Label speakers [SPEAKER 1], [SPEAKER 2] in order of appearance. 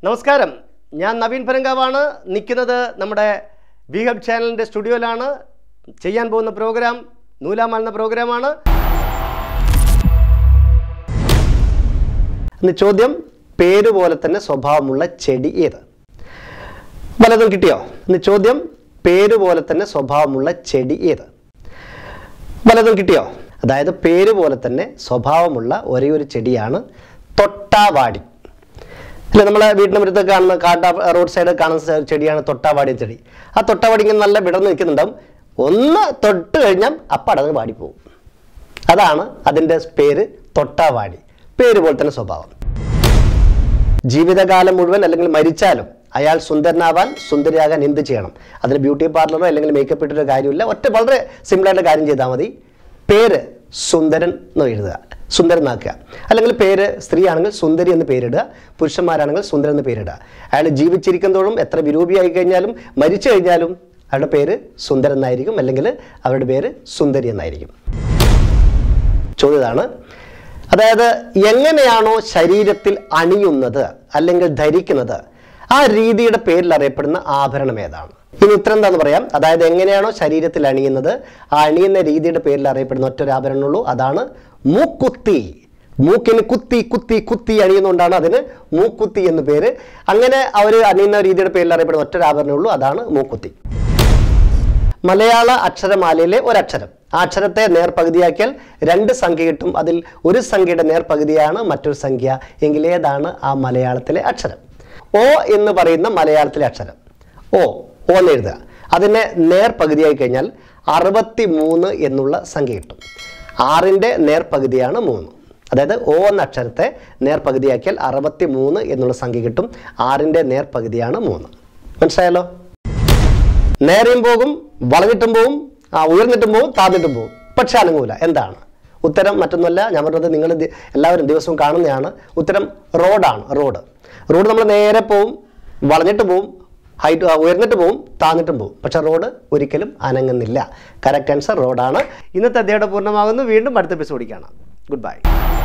[SPEAKER 1] നമസ്കാരം ഞാൻ നവീൻ പരങ്കാവാണ് നിൽക്കുന്നത് നമ്മുടെ വി ഹബ് ചാനലിൻ്റെ സ്റ്റുഡിയോയിലാണ് ചെയ്യാൻ പോകുന്ന പ്രോഗ്രാം നൂലാമാൽ എന്ന പ്രോഗ്രാമാണ് ഇന്ന് ചോദ്യം പേര് പോലെ തന്നെ സ്വഭാവമുള്ള ചെടി ഏത് വലതും കിട്ടിയോ ഇന്ന് ചോദ്യം പേര് പോലെ തന്നെ സ്വഭാവമുള്ള ചെടി ഏത് വലതും കിട്ടിയോ അതായത് പേര് പോലെ തന്നെ സ്വഭാവമുള്ള ഒരേ ഒരു ചെടിയാണ് തൊട്ടാവാടി അല്ലെ നമ്മളെ വീടിന് മുറ്റത്ത് കാണുന്ന കാട്ട റോഡ് സൈഡ് കാണുന്ന സ- ചെടിയാണ് തൊട്ടാവാടി ചെടി ആ തൊട്ടാവാടി ഇങ്ങനെ നല്ല വിടർന്ന് നിൽക്കുന്നുണ്ടാവും ഒന്ന് തൊട്ട് കഴിഞ്ഞാൽ അപ്പം അടങ്ങ് വാടിപ്പോവും അതാണ് അതിൻ്റെ പേര് തൊട്ടാവാടി പേര് പോലെ തന്നെ സ്വഭാവം ജീവിതകാലം മുഴുവൻ അല്ലെങ്കിൽ മരിച്ചാലും അയാൾ സുന്ദരനാവാൻ സുന്ദരിയാകാൻ എന്ത് ചെയ്യണം അതിന് ബ്യൂട്ടി പാർലറോ അല്ലെങ്കിൽ മേക്കപ്പ് ഇട്ടൊരു കാര്യമില്ല ഒറ്റ വളരെ സിമ്പിളായിട്ട് കാര്യം ചെയ്താൽ മതി പേര് സുന്ദരൻ എന്ന് എഴുതുക സുന്ദരനാക്കുക അല്ലെങ്കിൽ പേര് സ്ത്രീ ആണെങ്കിൽ സുന്ദരി എന്ന് പേരിടുക പുരുഷന്മാരാണെങ്കിൽ സുന്ദരൻ എന്ന് പേരിടുക അയാൾ ജീവിച്ചിരിക്കുന്നതോടും എത്ര വിരൂപിയായി കഴിഞ്ഞാലും മരിച്ചു കഴിഞ്ഞാലും അയാളുടെ പേര് സുന്ദരൻ എന്നായിരിക്കും അല്ലെങ്കിൽ അവരുടെ പേര് സുന്ദരി എന്നായിരിക്കും ചോദ്യം ഇതാണ് അതായത് എങ്ങനെയാണോ ശരീരത്തിൽ അണിയുന്നത് അല്ലെങ്കിൽ ധരിക്കുന്നത് ആ രീതിയുടെ പേരിൽ അറിയപ്പെടുന്ന ആഭരണം ഏതാണ് ഇനി ഉത്തരം എന്താന്ന് പറയാം അതായത് എങ്ങനെയാണോ ശരീരത്തിൽ അണിയുന്നത് ആ അണിയുന്ന രീതിയുടെ പേരിൽ അറിയപ്പെടുന്ന ഒറ്റൊരു ആഭരണമുള്ളൂ അതാണ് മൂക്കുത്തി മൂക്കിന് കുത്തി കുത്തി കുത്തി അണിയുന്നതുകൊണ്ടാണ് അതിന് മൂക്കുത്തി എന്ന് പേര് അങ്ങനെ അവർ അണിയുന്ന രീതിയുടെ പേരിൽ അറിയപ്പെടുന്ന ഒറ്റൊരു ആഭരണമുള്ളൂ അതാണ് മൂക്കുത്തി മലയാള അക്ഷരമാലയിലെ ഒരക്ഷരം ആ അക്ഷരത്തെ നേർപകുതിയാക്കിയാൽ രണ്ട് സംഖ്യ കിട്ടും അതിൽ ഒരു സംഖ്യയുടെ നേർപകുതിയാണ് മറ്റൊരു സംഖ്യ എങ്കിൽ ഏതാണ് ആ മലയാളത്തിലെ അക്ഷരം ഓ എന്ന് പറയുന്ന മലയാളത്തിലെ അക്ഷരം ഓ ഓ എന്ന് എഴുതുക അതിനെ നേർപകുതിയായി കഴിഞ്ഞാൽ അറുപത്തി മൂന്ന് എന്നുള്ള സംഖ്യ കിട്ടും ആറിൻ്റെ നേർപകുതിയാണ് മൂന്ന് അതായത് ഓ എന്ന അക്ഷരത്തെ നേർപകുതിയാക്കിയാൽ അറുപത്തി മൂന്ന് എന്നുള്ള സംഖ്യ കിട്ടും ആറിൻ്റെ നേർപകുതിയാണ് മൂന്ന് മനസ്സിലായല്ലോ നേരെയും പോകും വളഞ്ഞിട്ടും പോവും ആ ഉയർന്നിട്ടും പോവും താഴ്ന്നിട്ടും പോവും പക്ഷെ അനങ്ങൂല എന്താണ് ഉത്തരം മറ്റൊന്നുമല്ല ഞാൻ പറഞ്ഞത് നിങ്ങൾ ദി- എല്ലാവരും ദിവസവും കാണുന്നതാണ് ഉത്തരം റോഡാണ് റോഡ് റോഡ് നമ്മൾ നേരെ പോവും വളഞ്ഞിട്ട് പോവും ഹൈറ്റ് ഉയർന്നിട്ട് പോവും താഴ്ന്നിട്ടും പോവും പക്ഷെ റോഡ് ഒരിക്കലും അനങ്ങുന്നില്ല കറക്റ്റ് ആൻസർ റോഡാണ് ഇന്നത്തെ അദ്ദേഹം പൂർണ്ണമാകുന്നു വീണ്ടും അടുത്ത എപ്പിസോഡിൽ കാണാം ഗുഡ് ബൈ